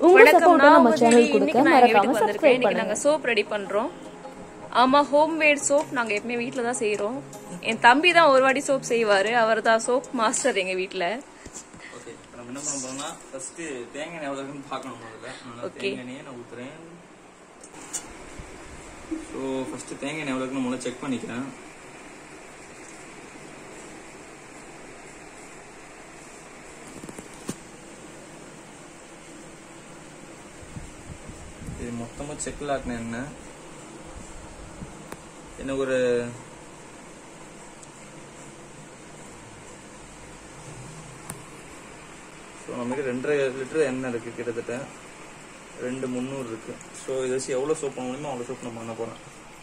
உங்க வணக்கம் சப்போர்ட்டை நான் நம்ம உங்க சேனல் தேவி. கொடுக்க இன்னைக்கு நான் எங்க மறக்காம வீட்டுக்கு வந்திருக்கேன் சப்ஸ்கிரைப் இன்னைக்கு பண்ணுங்க நாங்க சோப் ரெடி பண்றோம் ஆமா ஹோம் மேட் சோப் நாங்க எப்பவுமே வீட்ல தான் செய்றோம் என் தம்பி தான் ஒரு வாட்டி சோப் செய்வாரு அவர் தான் சோப் மாஸ்டர் எங்க வீட்ல ஓகே இப்போ நம்ம என்ன பண்ண போறோம்னா ஃபர்ஸ்ட் தேங்காய் எண்ணெய் எவ்வளோ இருக்குன்னு பார்க்கணும் முதல்ல நான் Okay. தேங்காய் எண்ணெயை நான் ஊத்துறேன் ஸோ ஃபர்ஸ்ட் தேங்காய் எண்ணெய் எவ்வளோ இருக்குன்னு முதல்ல செக் பண்ணிக்கிறேன் இது மொத்தமா செக்கில் ஆட்டின எண்ணெய் எனக்கு ஒரு ஸோ நமக்கு ரெண்டரை லிட்டர் எண்ணெய் இருக்கு கிட்டத்தட்ட ரெண்டு முந்நூறு இருக்கு ஸோ இதை வச்சு எவ்வளோ சோப் பண்ண முடியுமோ அவ்வளோ சோப் நம்ம பண்ண போறேன்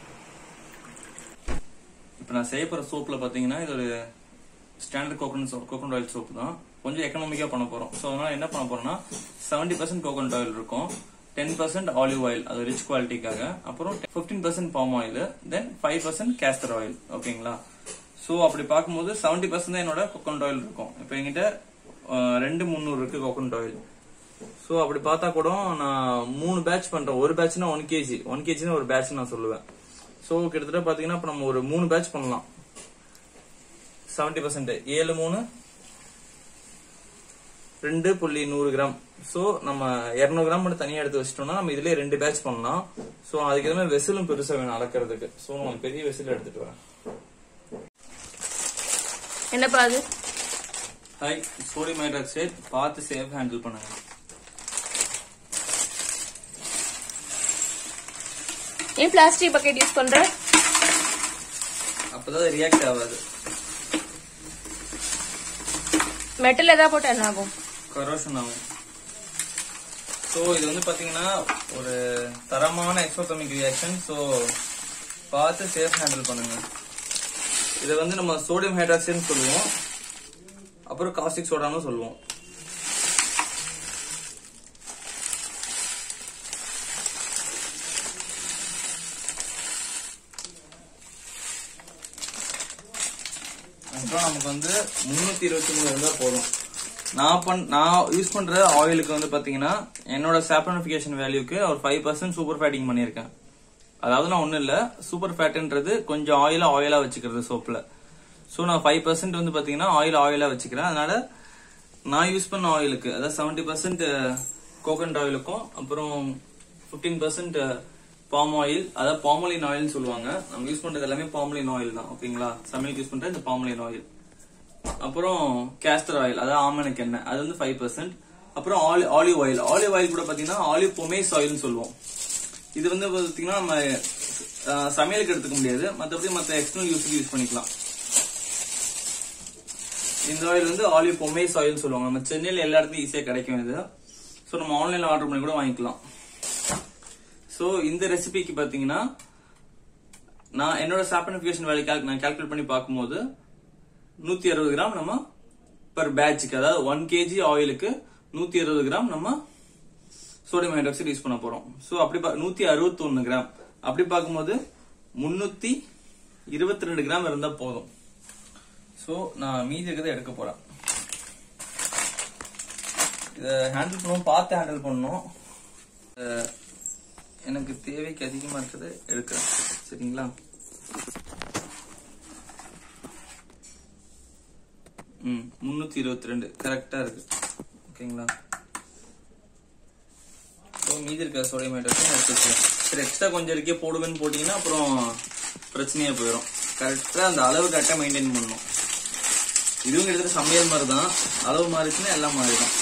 இப்போ நான் செய்ய போகிற சோப்பில் பார்த்தீங்கன்னா இது ஒரு standard coconut soap coconut oil soap தான் கொஞ்சம் எக்கனாமிக்காக பண்ண போகிறோம் ஸோ அதனால என்ன பண்ண போறோம்னா செவன்டி பர்சன்ட் கோகனட் ஆயில் இருக்கும் டென் பர்சன்ட் ஆலிவ் ஆயில் அது ரிச் குவாலிட்டிக்காக அப்புறம் fifteen percent palm oil then five percent castor oil ஓகேங்களா ஸோ அப்படி பார்க்கும்போது செவன்டி பர்சன்ட் தான் என்னோட கோகனட் ஆயில் இருக்கும் இப்போ என்கிட்ட அஹ், ரெண்டு முந்நூறு இருக்கு கோகனட் ஆயில் ஸோ அப்படி பார்த்தா கூட நான் மூணு பேட்ச் பண்றேன் ஒரு பேட்ச்னா ஒன் கேஜி ஒன் கேஜினா ஒரு பேட்ச் நான் சொல்லுவேன் ஸோ கிட்டத்தட்ட பாத்தீங்கன்னா இப்போ நம்ம ஒரு மூணு பேட்ச் பண்ணலாம் செவன்டி பர்சன்ட் ஏழு மூணு ரெண்டு புள்ளி நூறு கிராம் ஸோ நம்ம இரநூறு கிராம் மட்டும் தனியாக எடுத்து வச்சிட்டோம்னா நம்ம இதுலயே ரெண்டு பேட்ச் பண்ணலாம் ஸோ அதுக்கு ஏற்ற மாதிரி வெசிலும் பெருசா வேணும் அளக்கிறதுக்கு ஸோ நம்ம பெரிய வெசில் எடுத்துட்டு வரேன் என்னப்பா அது ஹாய் சோடியம் ஹைட்ராக்சைடு பார்த்து சேஃப் ஹேண்டில் பண்ணுங்க ஏன் பிளாஸ்டிக் பக்கெட் யூஸ் பண்ற அப்பதான் ரியாக்ட் ஆகாது மெட்டல் ஏதாவது போட்டா என்ன ஆகும் கரோஷன் ஆகும் ஸோ இது வந்து பாத்தீங்கன்னா ஒரு தரமான எக்ஸோதமிக் ரியாக்ஷன் ஸோ பார்த்து சேஃப் ஹேண்டில் பண்ணுங்க இதை வந்து நம்ம சோடியம் ஹைட்ராக்சைடுன்னு சொல்லுவோம் அப்புறம் காஸ்டிக் சோடான்னு சொல்லுவோம் அப்புறம் நமக்கு வந்து முன்னூத்தி இருபத்தி மூணு இருந்தா போதும் நான் பண் நான் யூஸ் பண்ற ஆயிலுக்கு வந்து பாத்தீங்கன்னா என்னோட சாப்ரனிபிகேஷன் வேல்யூக்கு ஒரு ஃபைவ் பர்சன்ட் சூப்பர் ஃபேட்டிங் பண்ணியிருக்கேன் அதாவது நான் ஒண்ணும் இல்ல சூப்பர் ஃபேட்ன்றது கொஞ்சம் ஆயிலா ஆயிலா வச்சுக்கிறது சோப்ல ஸோ நான் ஃபைவ் பர்சன்ட் வந்து பாத்தீங்கன்னா ஆயில் ஆயிலா வச்சுக்கிறேன் அதனால நான் யூஸ் பண்ண ஆயிலுக்கு அதாவது செவன்டி பர்சன்ட் கோகனட் ஆயிலுக்கும் அப்புறம் ஃபிஃப்டீன் பர்சன்ட் பாம் ஆயில் அதாவது பாமலின் ஆயில்னு சொல்லுவாங்க நம்ம யூஸ் பண்றது எல்லாமே பாமலின் ஆயில் தான் ஓகேங்களா சமையலுக்கு யூஸ் பண்ற இந்த பாமலின் ஆயில் அப்புறம் கேஸ்டர் ஆயில் அதாவது ஆமணக்கு எண்ணெய் அது வந்து ஃபைவ் பர்சன்ட் அப்புறம் ஆலிவ் ஆயில் ஆலிவ் ஆயில் கூட பாத்தீங்கன்னா ஆலிவ் பொமேஸ் ஆயில்னு சொல்லுவோம் இது வந்து பாத்தீங்கன்னா நம்ம அஹ், சமையலுக்கு எடுத்துக்க முடியாது மத்தபடி மத்த எக்ஸ்டர்னல் யூஸ்க்கு யூஸ் பண்ணிக்கலாம் இந்த ஆயில் வந்து ஆலிவ் பொமேஸ் ஆயில் சொல்லுவாங்க நம்ம சென்னையில எல்லா இடத்துலயும் ஈஸியா கிடைக்கும் இது ஸோ நம்ம ஆன்லைன்ல ஆர்டர் பண்ணி கூட வாங்கிக்கலாம் ஸோ இந்த ரெசிபிக்கு பாத்தீங்கன்னா நான் என்னோட சாப்பனிபிகேஷன் வேல்யூ நான் கால்குலேட் பண்ணி பார்க்கும்போது நூத்தி அறுபது கிராம் நம்ம பர் பேட்சுக்கு அதாவது ஒன் கேஜி ஆயிலுக்கு நூத்தி அறுபது கிராம் நம்ம சோடியம் ஹைட்ராக்சைடு யூஸ் பண்ண போறோம் ஸோ அப்படி நூத்தி அறுபத்தி ஒன்னு கிராம் அப்படி பார்க்கும்போது முன்னூத்தி இருபத்தி ரெண்டு கிராம் இருந்தா போதும் ஸோ நான் மீதி இருக்கிறத எடுக்க போறேன் இதை ஹேண்டில் பண்ணுவோம் பார்த்து ஹேண்டில் பண்ணணும் அஹ், எனக்கு தேவைக்கு அதிகமா இருக்கிறத எடுக்கிறேன் சரிங்களா ம் முன்னூத்தி இருபத்தி ரெண்டு கரெக்டா இருக்கு ஓகேங்களா ஸோ மீதி இருக்க சோடியம் ஹைட்ராக்சைடு எடுத்து வச்சுக்கலாம் சரி எக்ஸ்ட்ரா கொஞ்சம் இருக்கே போடுவேன்னு போட்டீங்கன்னா அப்புறம் பிரச்சனையா போயிடும் கரெக்டா அந்த அளவு கரெக்டா மெயின்டைன் பண்ணணும் இதுவும் கிட்டத்தட்ட சமையல் மாதிரி தான் அளவு மாறிச்சுன்னா எல்லாம் மாறிடும்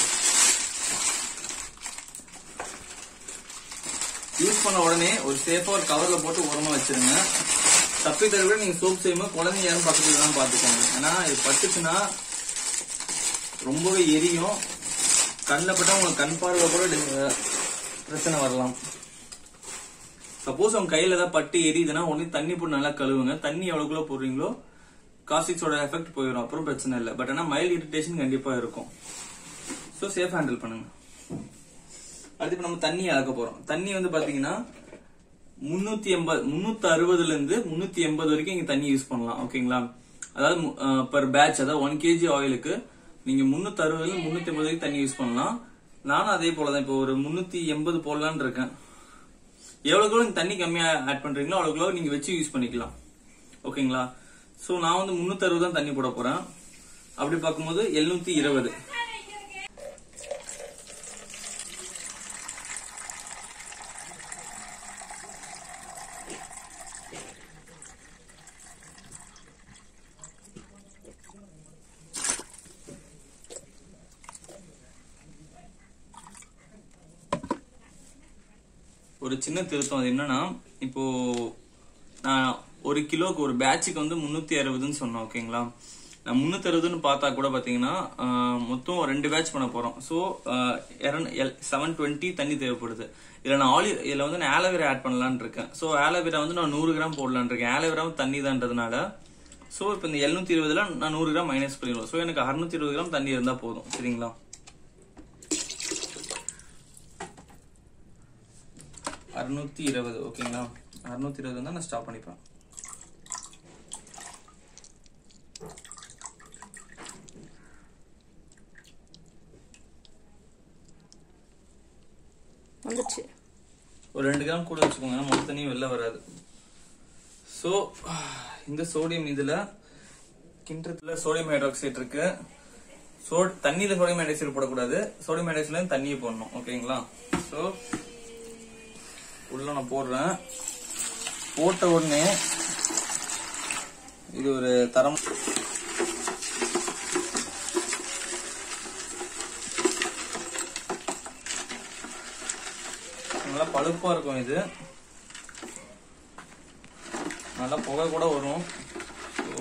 யூஸ் பண்ண உடனே ஒரு சேஃபா ஒரு கவர்ல போட்டு உரமா வச்சிருங்க தப்பி தவிர நீங்க சோப் செய்யும்போது குழந்தைங்க யாரும் பக்கத்துல தான் பாத்துக்கோங்க ஏன்னா இது பட்டுச்சுன்னா ரொம்பவே எரியும் கண்ணில் பட்டா உங்களுக்கு கண் பார்வை கூட டி- பிரச்சனை வரலாம் சப்போஸ் உங்க கையில ஏதாவது பட்டு எரியுதுன்னா உடனே தண்ணி போட்டு நல்லா கழுவுங்க தண்ணி எவ்வளவுக்குள்ள போடுறீங்களோ காஸ்டிக்ஸோட எஃபெக்ட் போயிடும் அப்புறம் பிரச்சனை இல்லை பட் ஆனா மைல்ட் இரிட்டேஷன் கண்டிப்பா இருக்கும் ஸோ சேஃப் ஹேண்டில் பண்ணுங்க அடுத்து இப்ப நம்ம தண்ணி அளக்க போறோம் தண்ணி வந்து பாத்தீங்கன்னா முன்னூத்தி எண்பது முன்னூத்தி அறுபதுல இருந்து முன்னூத்தி எண்பது வரைக்கும் இங்க தண்ணி யூஸ் பண்ணலாம் ஓகேங்களா அதாவது பர் பேட்ச் அதாவது ஒன் கேஜி ஆயிலுக்கு நீங்க முன்னூத்தி அறுபதுல முன்னூத்தி எண்பது வரைக்கும் தண்ணி யூஸ் பண்ணலாம் நானும் அதே போலதான் இப்போ ஒரு முன்னூத்தி எண்பது போடலான்னு இருக்கேன் எவ்வளவுக்கு எவ்வளவு நீங்க தண்ணி கம்மியா ஆட் பண்றீங்களோ அவ்வளவுக்கு எவ்வளவு நீங்க வச்சு யூஸ் பண்ணிக்கலாம் ஓகேங்களா சோ நான் வந்து முன்னூத்தி அறுபது தான் தண்ணி போட போறேன் அப்படி பார்க்கும்போது எழுநூத்தி இருபது ஒரு சின்ன திருத்தம் அது என்னன்னா இப்போ நான் ஒரு கிலோக்கு ஒரு பேட்சுக்கு வந்து முன்னூத்தி அறுபதுன்னு சொன்னேன் ஓகேங்களா நான் முன்னூத்தி அறுபதுன்னு பார்த்தா கூட பாத்தீங்கன்னா ஆஹ், மொத்தம் ரெண்டு பேட்ச் பண்ண போறோம் ஸோ செவன் டுவெண்ட்டி தண்ணி தேவைப்படுது இதுல நான் ஆலி இதுல வந்து நான் ஆலோவேரா ஆட் பண்ணலாம்னு இருக்கேன் ஸோ ஆலோவேரா வந்து நான் நூறு கிராம் போடலான்னு இருக்கேன் ஆலோவேராவும் தண்ணி தான்றதுனால ஸோ இப்போ இந்த எழுநூத்தி இருபதுல நான் நூறு கிராம் மைனஸ் பண்ணிடுவோம் ஸோ எனக்கு அறுநூத்தி இருபது கிராம் தண்ணி இருந்தா போதும் சரிங்களா அறுநூத்தி இருபது ஓகேங்களா அறுநூத்தி இருபது தான் நான் ஸ்டாப் பண்ணிப்பேன் வந்துச்சு ஒரு ரெண்டு கிராம் கூட வச்சுக்கோங்க ஏன்னா மொத்த தண்ணியும் வெளில வராது ஸோ இந்த சோடியம் இதுல கிண்டத்துல சோடியம் ஹைட்ராக்சைடு இருக்கு சோ தண்ணியில சோடியம் ஹைட்ராக்சைடு போடக்கூடாது சோடியம் ஹைட்ராக்சைடுல இருந்து தண்ணியை போடணும் ஓகேங்களா ஸோ உள்ள நான் போடுறேன் போட்ட உடனே இது ஒரு தரம் நல்லா பழுப்பா இருக்கும் இது நல்லா புகை கூட வரும் ஸோ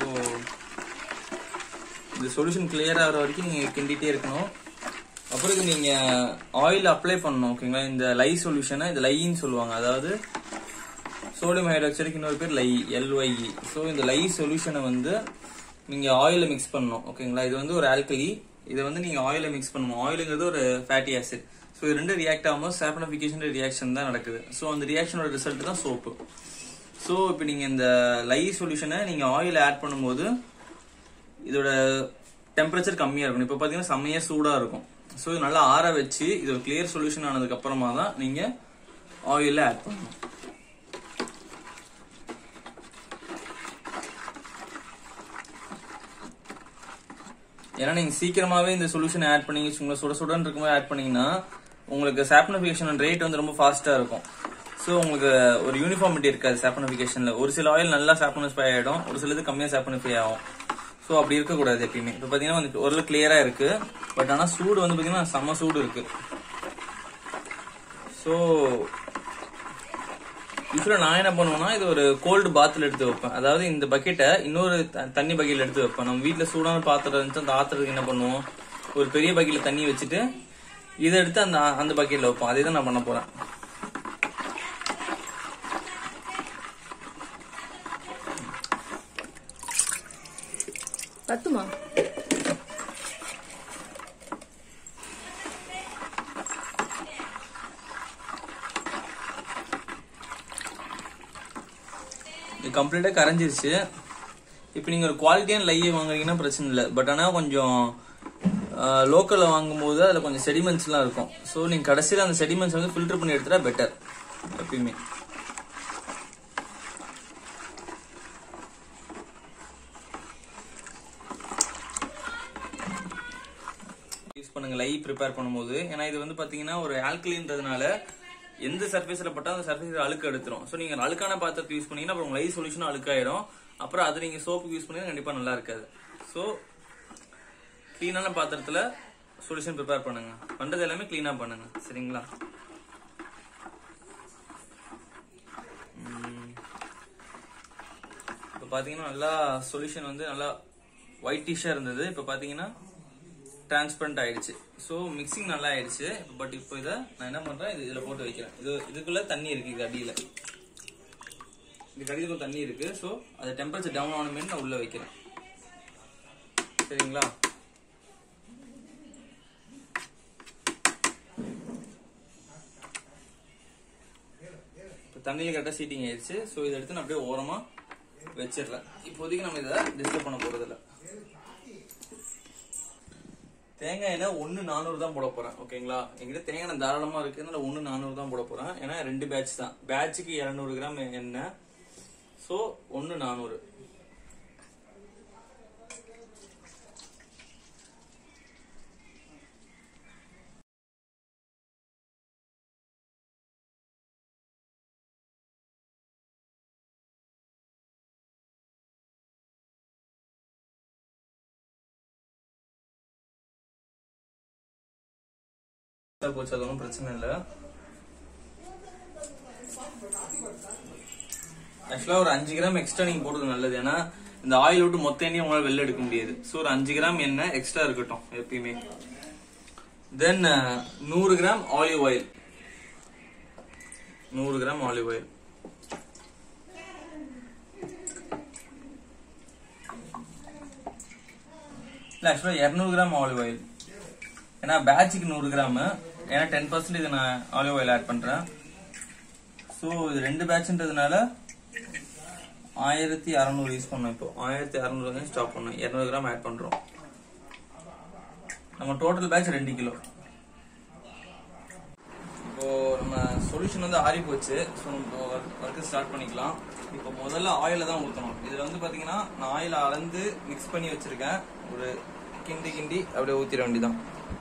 இந்த சொல்யூஷன் கிளியர் ஆகிற வரைக்கும் நீங்க கிண்டிட்டே இருக்கணும் அப்புறம் இது நீங்க ஆயில் அப்ளை பண்ணணும் ஓகேங்களா இந்த லை சொல்யூஷனை இது லைன்னு சொல்லுவாங்க அதாவது சோடியம் ஹைட்ராக்சைடுக்கு இன்னொரு பேர் லை எல்ஒய்இ ஸோ இந்த லை சொல்யூஷனை வந்து நீங்க ஆயில மிக்ஸ் பண்ணணும் ஓகேங்களா இது வந்து ஒரு ஆல்கலி இதை வந்து நீங்க ஆயில மிக்ஸ் பண்ணணும் ஆயிலுங்கிறது ஒரு ஃபேட்டி ஆசிட் ஸோ இது ரெண்டு ரியாக்ட் ஆகும்போது சாப்பனிஃபிகேஷன் ரியாக்ஷன் தான் நடக்குது ஸோ அந்த ரியாக்ஷனோட ரிசல்ட் தான் சோப்பு ஸோ இப்போ நீங்க இந்த லை சொல்யூஷனை நீங்க ஆயில் ஆட் பண்ணும்போது இதோட டெம்பரேச்சர் கம்மியா இருக்கும் இப்போ பாத்தீங்கன்னா செம்மையா சூடா இருக்கும் ஸோ இது நல்லா ஆற வச்சு இது ஒரு கிளியர் சொல்யூஷன் ஆனதுக்கு அப்புறமா தான் நீங்க ஆயில்ல ஆட் பண்ணணும் ஏன்னா நீங்க சீக்கிரமாவே இந்த சொல்யூஷன் ஆட் பண்ணீங்க வச்சுக்கோங்களேன் சுட சுடன்னு இருக்கும்போது ஆட் பண்ணீங்கன்னா உங்களுக்கு சாப்னிஃபிகேஷன் ரேட் வந்து ரொம்ப ஃபாஸ்டா இருக்கும் ஸோ உங்களுக்கு ஒரு யூனிஃபார்மிட்டி இருக்காது சாப்னிஃபிகேஷன்ல ஒரு சில ஆயில் நல்லா சாப்னிஃபை ஆயிடும் ஒரு சிலது கம்மியா சாப்னிஃபை ஆகும் ஸோ அப்படி இருக்கக்கூடாது எப்பயுமே இப்போ பாத்தீங்கன்னா வந்து ஓரளவு கிளியரா இருக்கு பட் ஆனா சூடு வந்து பாத்தீங்கன்னா செம்ம சூடு இருக்கு ஸோ யூஸ்வலா நான் என்ன பண்ணுவேன்னா இது ஒரு கோல்டு பாத்தில் எடுத்து வைப்பேன் அதாவது இந்த பக்கெட்டை இன்னொரு த- தண்ணி பக்கெட்ல எடுத்து வைப்பேன் நம்ம வீட்ல சூடான பாத்திரம் இருந்துச்சு அந்த ஆத்திரத்துக்கு என்ன பண்ணுவோம் ஒரு பெரிய பக்கெட்ல தண்ணி வச்சுட்டு இதை எடுத்து அந்த அந்த பக்கெட்ல வைப்போம் அதே தான் நான் பண்ண போறேன் பத்துமா இது கம்ப்ளீட்டா கரைஞ்சிருச்சு இப்போ நீங்க ஒரு குவாலிட்டியான லையை வாங்குறீங்கன்னா பிரச்சனை இல்லை பட் ஆனா கொஞ்சம் லோக்கல்ல வாங்கும்போது அதுல கொஞ்சம் செடிமெண்ட்ஸ் எல்லாம் இருக்கும் ஸோ நீங்க கடைசியில அந்த செடிமெண்ட்ஸ் வந்து ஃபில்டர் பண்ணி எடுத்துட்டா பெட்டர் எப்பயுமே யூஸ் பண்ணுங்க லை ப்ரிப்பேர் பண்ணும்போது ஏன்னா இது வந்து பாத்தீங்கன்னா ஒரு ஆல்கலின்றதுனால எந்த சர்ஃபேஸ்ல பட்டா அந்த சர்ஃபேஸ் அழுக்கு எடுத்துரும் ஸோ நீங்க அழுக்கான பாத்திரத்தை யூஸ் பண்ணீங்கன்னா அப்புறம் லை சொல்யூஷன் அழுக்காயிடும் அப்புறம் அது நீங்க சோப்புக்கு யூஸ் பண்ணீங்கன்னா கண்டிப்பா நல்லா இருக்காது ஸோ க்ளீனான பாத்திரத்துல சொல்யூஷன் ப்ரிப்பேர் பண்ணுங்க பண்றது எல்லாமே க்ளீனா பண்ணுங்க சரிங்களா உம். இப்ப பாத்தீங்கன்னா நல்லா சொல்யூஷன் வந்து நல்லா ஒயிட்டிஷா இருந்தது இப்ப பாத்தீங்கன்னா டிரான்ஸ்பரண்ட் ஆயிடுச்சு ஸோ மிக்சிங் நல்லா ஆயிடுச்சு பட் இப்போ இதை நான் என்ன பண்றேன் இது இதுல போட்டு வைக்கிறேன் இது இதுக்குள்ள தண்ணி இருக்கு இது அடியில இது அடியில தண்ணி இருக்கு ஸோ அது டெம்பரேச்சர் டவுன் ஆனமே நான் உள்ள வைக்கிறேன் சரிங்களா இப்போ தண்ணியில் கரெக்டாக சீட்டிங் ஆயிடுச்சு ஸோ இதை எடுத்து நான் அப்படியே ஓரமா வச்சிடலாம் இப்போதைக்கு நம்ம இதை டிஸ்டர்ப் பண்ண போறதில்ல தேங்காய் எண்ணெய் ஒன்னு நானூறு தான் போட போறேன் ஓகேங்களா எங்கிட்ட தேங்காய் எண்ணெய் தாராளமா இருக்கு அதனால ஒன்னு நானூறு தான் போட போறேன் ஏன்னா ரெண்டு பேட்ச் தான் பேட்சுக்கு இருநூறு கிராம் எண்ணெய் சோ ஒன்னு நானூறு போச்சு அது ஒன்றும் பிரச்சனை இல்லை ஆக்சுவலா ஒரு அஞ்சு கிராம் எக்ஸ்ட்ரா நீங்க போடுறது நல்லது ஏன்னா இந்த ஆயில் விட்டு மொத்த எண்ணெயும் உங்களால வெளில எடுக்க முடியாது ஸோ ஒரு அஞ்சு கிராம் எண்ணெய் எக்ஸ்ட்ரா இருக்கட்டும் எப்பயுமே தென் நூறு கிராம் ஆலிவ் ஆயில் நூறு கிராம் ஆலிவ் ஆயில் இல்ல ஆக்சுவலா இரநூறு கிராம் ஆலிவ் ஆயில் ஏன்னா பேட்சுக்கு நூறு கிராம் ஏன்னா டென் பர்சன்ட் இது நான் ஆலிவ் ஆயில் ஆட் பண்றேன் ஸோ இது ரெண்டு பேட்ச்ன்றதுனால ஆயிரத்தி அறநூறு யூஸ் பண்ணோம் இப்போ ஆயிரத்தி அறநூறு ஸ்டாப் பண்ணோம் இரநூறு கிராம் ஆட் பண்றோம் நம்ம டோட்டல் பேட்ச் ரெண்டு கிலோ இப்போ நம்ம சொல்யூஷன் வந்து ஆறி போச்சு ஸோ நம்ம ஒர்க்கு ஸ்டார்ட் பண்ணிக்கலாம் இப்போ முதல்ல ஆயில தான் ஊற்றணும் இதுல வந்து பாத்தீங்கன்னா நான் ஆயில அளந்து மிக்ஸ் பண்ணி வச்சிருக்கேன் ஒரு கிண்டி கிண்டி அப்படியே ஊத்திட வேண்டியதான்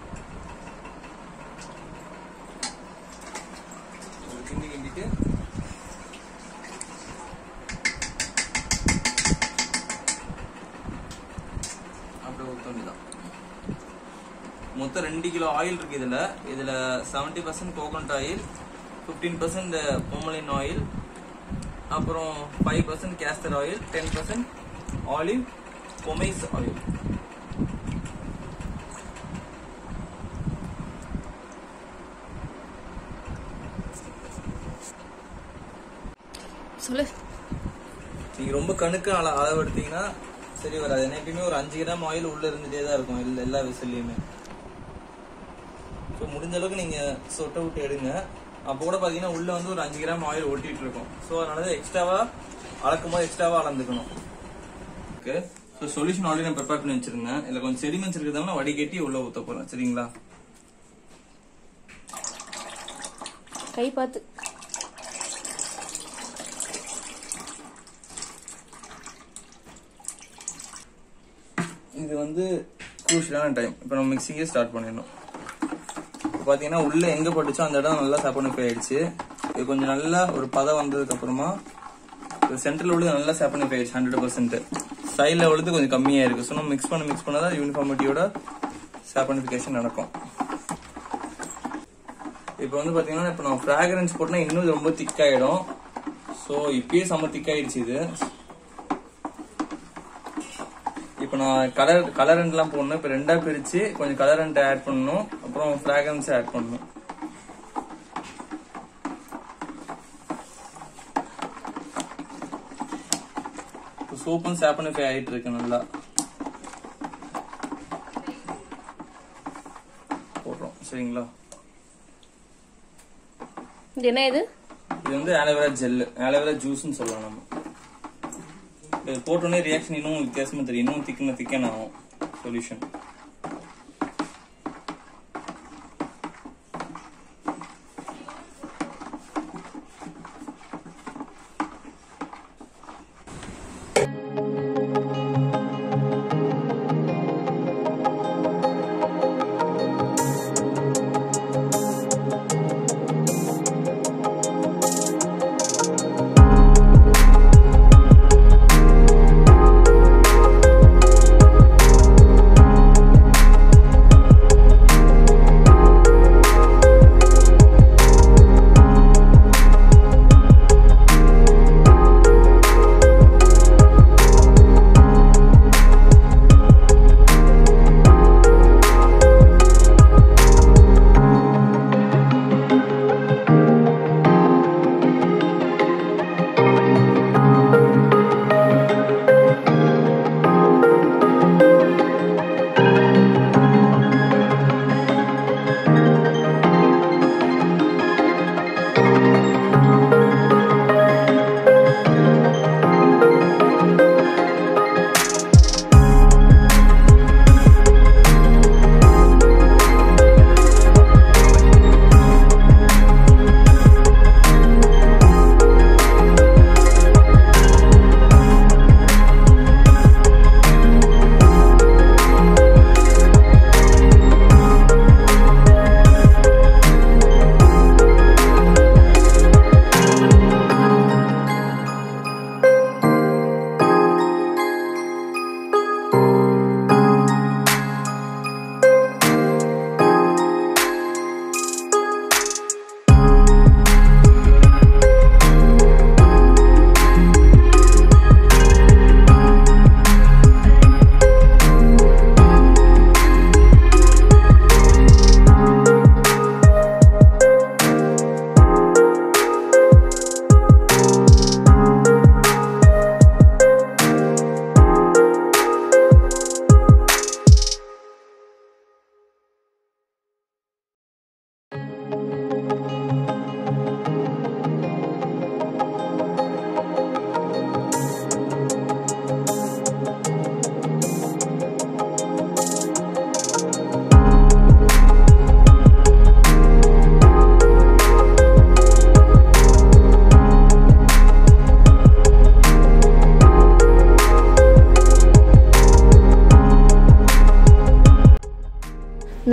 ஒரு கிண்டி கிண்டிட்டு அப்படியே ஊத்த வேண்டியதான் மொத்தம் ரெண்டு கிலோ ஆயில் இருக்கு இதுல இதுல seventy percent coconut oil fifteen percent palmolein oil அப்புறம் five percent castor oil ten percent olive pomace oil சொல்லு நீங்க ரொம்ப கணுக்கு அள அளவு எடுத்தீங்கன்னா சரி வராது ஏன்னா எப்பயுமே ஒரு அஞ்சு கிராம் ஆயில் உள்ள இருந்துட்டே தான் இருக்கும் எல்லா எல்லா விசிலையுமே ஸோ முடிஞ்ச அளவுக்கு நீங்க சொட்டை விட்டு எடுங்க அப்போ கூட பாத்தீங்கன்னா உள்ள வந்து ஒரு அஞ்சு கிராம் ஆயில் ஒட்டிட்டு இருக்கும் ஸோ அதனால எக்ஸ்ட்ராவா அளக்கும் போது எக்ஸ்ட்ராவா அளந்துக்கணும் ஓகே ஸோ சொல்யூஷன் ஆல்ரெடி நான் ப்ரிப்பேர் பண்ணி வச்சிருந்தேன் இதுல கொஞ்சம் செடிமெண்ட்ஸ் இருக்கிறதால வடிகட்டி உள்ள ஊத்த போறேன் சரிங்களா கை பார்த்து இது வந்து குரூஷியலான டைம் இப்போ நம்ம மிக்சிங்கே ஸ்டார்ட் பண்ணிடணும் இப்போ பார்த்தீங்கன்னா உள்ள எங்க பட்டுச்சோ அந்த இடம் நல்லா சாப்பாடு ஆயிடுச்சு இது கொஞ்சம் நல்லா ஒரு பதம் வந்ததுக்கு அப்புறமா சென்ட்ரல் உள்ள நல்லா சாப்பாடு ஆயிடுச்சு ஹண்ட்ரட் பர்சன்ட் சைடில் உள்ளது கொஞ்சம் கம்மியா இருக்கு ஸோ நம்ம மிக்ஸ் பண்ண மிக்ஸ் பண்ணாதான் யூனிஃபார்மிட்டியோட சாப்பானிஃபிகேஷன் நடக்கும் இப்போ வந்து பாத்தீங்கன்னா இப்போ நம்ம ஃப்ராக்ரன்ஸ் போட்டா இன்னும் இது ரொம்ப திக்காயிடும் ஸோ இப்பயே செம்ம திக்காயிடுச்சு இது இப்போ நான் கலர் கலரண்ட்லாம் போடணும் இப்போ ரெண்டா பிரிச்சு கொஞ்சம் கலரண்ட் ஆட் பண்ணணும் அப்புறம் ஃப்ராக்ரன்ஸ் ஆட் பண்ணணும் இப்போ சோப்பும் சாப்பனிஃபை ஆயிட்டு இருக்கு நல்லா போடுறோம் சரிங்களா இது என்ன இது இது வந்து ஆலோவேரா ஜெல் ஆலோவேரா ஜூஸ்னு சொல்லலாம் நம்ம இது போட்டோன்னே ரியாக்ஷன் இன்னும் வித்தியாசமா தெரியும் இன்னும் திக்கன திக்கன் ஆகும் சொல்யூஷன்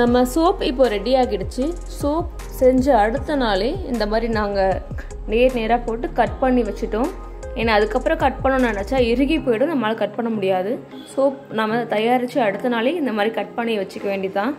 நம்ம சோப் இப்போ ரெடி ஆகிடுச்சு சோப் செஞ்ச அடுத்த நாளே இந்த மாதிரி நாங்கள் நேர் நேராக போட்டு கட் பண்ணி வச்சுட்டோம் ஏன்னா அதுக்கப்புறம் கட் பண்ணணும்னு நினச்சா இறுகி போயிடும் நம்மளால் கட் பண்ண முடியாது சோப் நம்ம தயாரித்து அடுத்த நாளே இந்த மாதிரி கட் பண்ணி வச்சுக்க வேண்டியதான்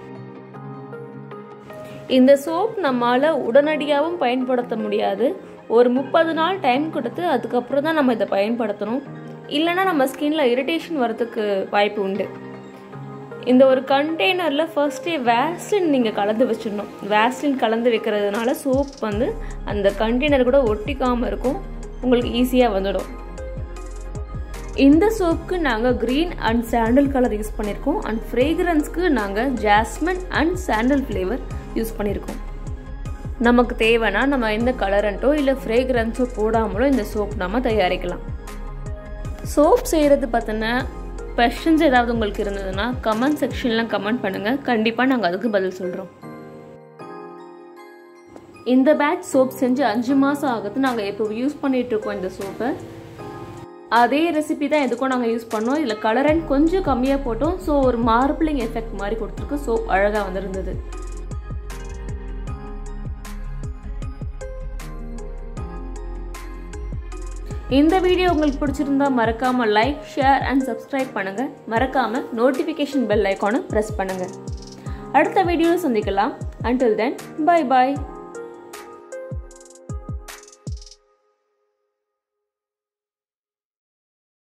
இந்த சோப் நம்மளால் உடனடியாகவும் பயன்படுத்த முடியாது ஒரு முப்பது நாள் டைம் கொடுத்து அதுக்கப்புறம் தான் நம்ம இதை பயன்படுத்தணும் இல்லைன்னா நம்ம ஸ்கின்ல இரிட்டேஷன் வரதுக்கு வாய்ப்பு உண்டு இந்த ஒரு கண்டெய்னரில் ஃபர்ஸ்டே வேஸ்லின் நீங்கள் கலந்து வச்சிடணும் வேஸ்லின் கலந்து வைக்கிறதுனால சோப் வந்து அந்த கண்டெய்னர் கூட ஒட்டிக்காமல் இருக்கும் உங்களுக்கு ஈஸியாக வந்துடும் இந்த சோப்புக்கு நாங்கள் green and sandal colour use பண்ணியிருக்கோம் அண்ட் ஃப்ரேக்ரன்ஸ்க்கு நாங்கள் jasmine and sandal flavour use பண்ணியிருக்கோம் நமக்கு தேவைன்னா நம்ம எந்த கலரண்ட்டோ இல்லை ஃப்ரேக்ரன்ஸோ போடாமலோ இந்த சோப் நம்ம தயாரிக்கலாம் சோப் செய்கிறது பார்த்தோன்னா கொஷின்ஸ் ஏதாவது உங்களுக்கு இருந்ததுன்னா கமெண்ட் செக்ஷனில் கமெண்ட் பண்ணுங்கள் கண்டிப்பாக நாங்கள் அதுக்கு பதில் சொல்கிறோம் இந்த பேட்ச் சோப் செஞ்சு அஞ்சு மாதம் ஆகுது நாங்கள் இப்போ யூஸ் பண்ணிட்டு இருக்கோம் இந்த சோப்பை அதே ரெசிபி தான் எதுக்கும் நாங்கள் யூஸ் பண்ணோம் இதில் கலரண்ட் கொஞ்சம் கம்மியாக போட்டோம் ஸோ ஒரு மார்பிளிங் எஃபெக்ட் மாதிரி கொடுத்துருக்கு சோப் அழகாக வந்திருந்தது இந்த வீடியோ உங்களுக்கு பிடிச்சிருந்தா மறக்காம லைக் ஷேர் அண்ட் சப்ஸ்கிரைப் பண்ணுங்க மறக்காம நோட்டிஃபிகேஷன் பெல் ஐக்கானை ப்ரெஸ் பண்ணுங்க அடுத்த வீடியோவில் சந்திக்கலாம் அன்டில் தென் பை பாய்